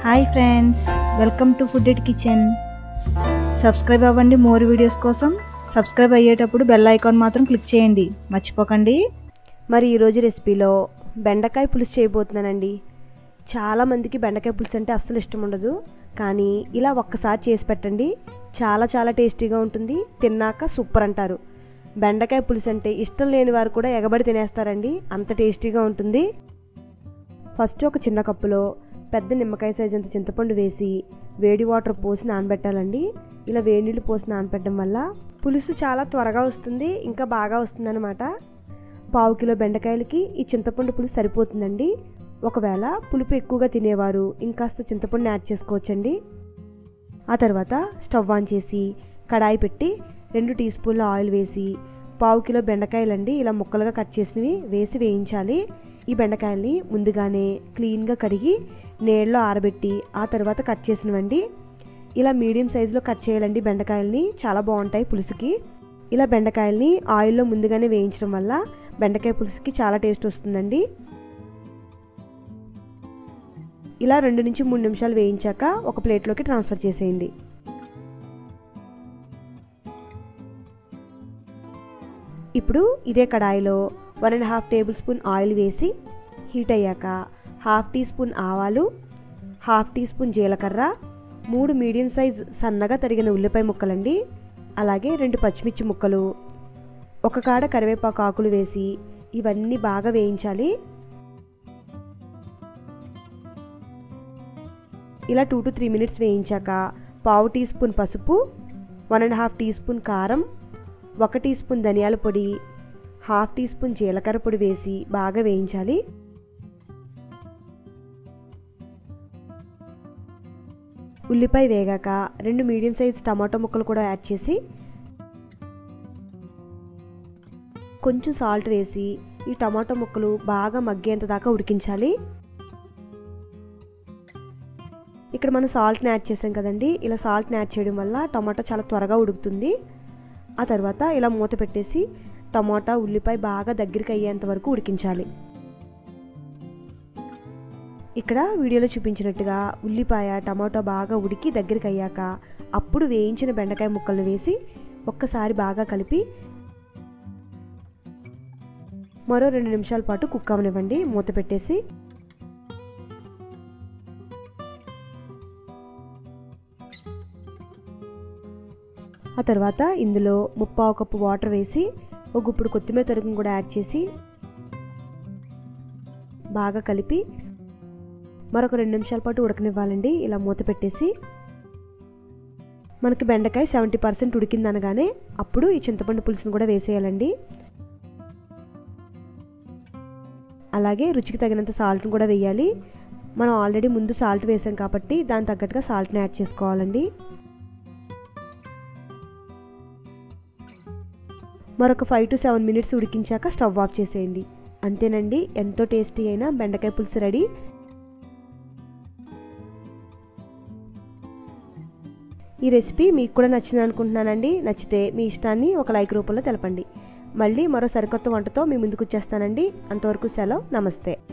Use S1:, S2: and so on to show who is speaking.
S1: hi friends welcome to food it kitchen subscribe అవ్వండి more videos కోసం subscribe అయ్యేటప్పుడు bell icon మాత్రం click చేయండి మర్చిపోకండి
S2: మరి ఈరోజు రెసిపీలో బెండకాయ పులుసు చేయబోతున్నానండి చాలామందికి బెండకాయ పులుసు అంటే అస్సలు ఇష్టం ఉండదు కానీ ఇలా ఒక్కసారి చేసి పెట్టండి చాలా చాలా టేస్టీగా ఉంటుంది తిన్నాక సూపర్ అంటారు బెండకాయ పులుసు అంటే ఇష్టం లేని వారు కూడా ఎగబడి తినేస్తారండి అంత టేస్టీగా ఉంటుంది ఫస్ట్ ఒక చిన్న కప్పులో పెద్ద నిమ్మకాయ సైజ్ అంత చింతపండు వేసి వేడి వాటర్ పోసి నానబెట్టాలండి ఇలా వేడి నీళ్ళు పోసి నానబెట్టడం వల్ల పులుసు చాలా త్వరగా వస్తుంది ఇంకా బాగా వస్తుందన్నమాట పావు కిలో బెండకాయలకి ఈ చింతపండు పులుసు సరిపోతుందండి ఒకవేళ పులుపు ఎక్కువగా తినేవారు ఇంకాస్త చింతపండుని యాడ్ చేసుకోవచ్చండి ఆ తర్వాత స్టవ్ ఆన్ చేసి కడాయి పెట్టి రెండు టీ స్పూన్ల ఆయిల్ వేసి పావు కిలో బెండకాయలండి ఇలా ముక్కలుగా కట్ చేసినవి వేసి వేయించాలి ఈ బెండకాయల్ని ముందుగానే క్లీన్గా కడిగి నీళ్ళలో ఆరబెట్టి ఆ తర్వాత కట్ చేసినవండి ఇలా మీడియం సైజులో కట్ చేయాలండి బెండకాయల్ని చాలా బాగుంటాయి పులుసుకి ఇలా బెండకాయల్ని ఆయిల్లో ముందుగానే వేయించడం వల్ల బెండకాయ పులుసుకి చాలా టేస్ట్ వస్తుందండి ఇలా రెండు నుంచి మూడు నిమిషాలు వేయించాక ఒక ప్లేట్లోకి ట్రాన్స్ఫర్ చేసేయండి ఇప్పుడు ఇదే కడాయిలో one and half tablespoon oil వేసి హీట్ అయ్యాక హాఫ్ టీ స్పూన్ ఆవాలు హాఫ్ టీ స్పూన్ జీలకర్ర మూడు మీడియం సైజ్ సన్నగా తరిగిన ఉల్లిపాయ ముక్కలండి అలాగే రెండు పచ్చిమిర్చి ముక్కలు ఒక కాడ కరివేపాకు ఆకులు వేసి ఇవన్నీ బాగా వేయించాలి ఇలా టూ టు త్రీ మినిట్స్ వేయించాక పావు టీ స్పూన్ పసుపు one and half teaspoon కారం ఒక టీ స్పూన్ ధనియాల పొడి హాఫ్ టీ స్పూన్ జీలకర్ర పొడి వేసి బాగా వేయించాలి ఉల్లిపాయ వేగాక రెండు మీడియం సైజ్ టమాటో ముక్కలు కూడా యాడ్ చేసి కొంచెం సాల్ట్ వేసి ఈ టమాటో ముక్కలు బాగా మగ్గేంత దాకా ఉడికించాలి ఇక్కడ మనం సాల్ట్ని యాడ్ చేసాం కదండి ఇలా సాల్ట్ని యాడ్ చేయడం వల్ల టమాటా చాలా త్వరగా ఉడుకుతుంది ఆ తర్వాత ఇలా మూత పెట్టేసి టమాటా ఉల్లిపాయ బాగా దగ్గరికి అయ్యేంత వరకు ఉడికించాలి ఇక్కడ వీడియోలో చూపించినట్టుగా ఉల్లిపాయ టమాటా బాగా ఉడికి దగ్గరికి అయ్యాక అప్పుడు వేయించిన బెండకాయ ముక్కలను వేసి ఒక్కసారి బాగా కలిపి మరో రెండు నిమిషాల పాటు కుక్ అవనివ్వండి మూత పెట్టేసి ఆ తర్వాత ఇందులో ముప్పావు కప్పు వాటర్ వేసి ఒక గుప్పుడు కొత్తిమీర తరుగును కూడా యాడ్ చేసి బాగా కలిపి మరొక రెండు నిమిషాల పాటు ఉడకనివ్వాలండి ఇలా మూత పెట్టేసి మనకి బెండకాయ సెవెంటీ పర్సెంట్ ఉడికింది అనగానే అప్పుడు ఈ చింతపండు పులుసును కూడా వేసేయాలండి అలాగే రుచికి తగినంత సాల్ట్ని కూడా వేయాలి మనం ఆల్రెడీ ముందు సాల్ట్ వేసాం కాబట్టి దాని తగ్గట్టుగా సాల్ట్ని యాడ్ చేసుకోవాలండి మరొక ఫైవ్ టు సెవెన్ మినిట్స్ ఉడికించాక స్టవ్ ఆఫ్ చేసేయండి అంతేనండి ఎంతో టేస్టీ అయిన బెండకాయ పులుసు రెడీ ఈ రెసిపీ మీకు కూడా నచ్చింది అనుకుంటున్నానండి నచ్చితే మీ ఇష్టాన్ని ఒక లైక్ రూపంలో తెలపండి మళ్ళీ మరో సరికొత్త వంటతో మీ ముందుకు వచ్చేస్తానండి అంతవరకు సెలవు నమస్తే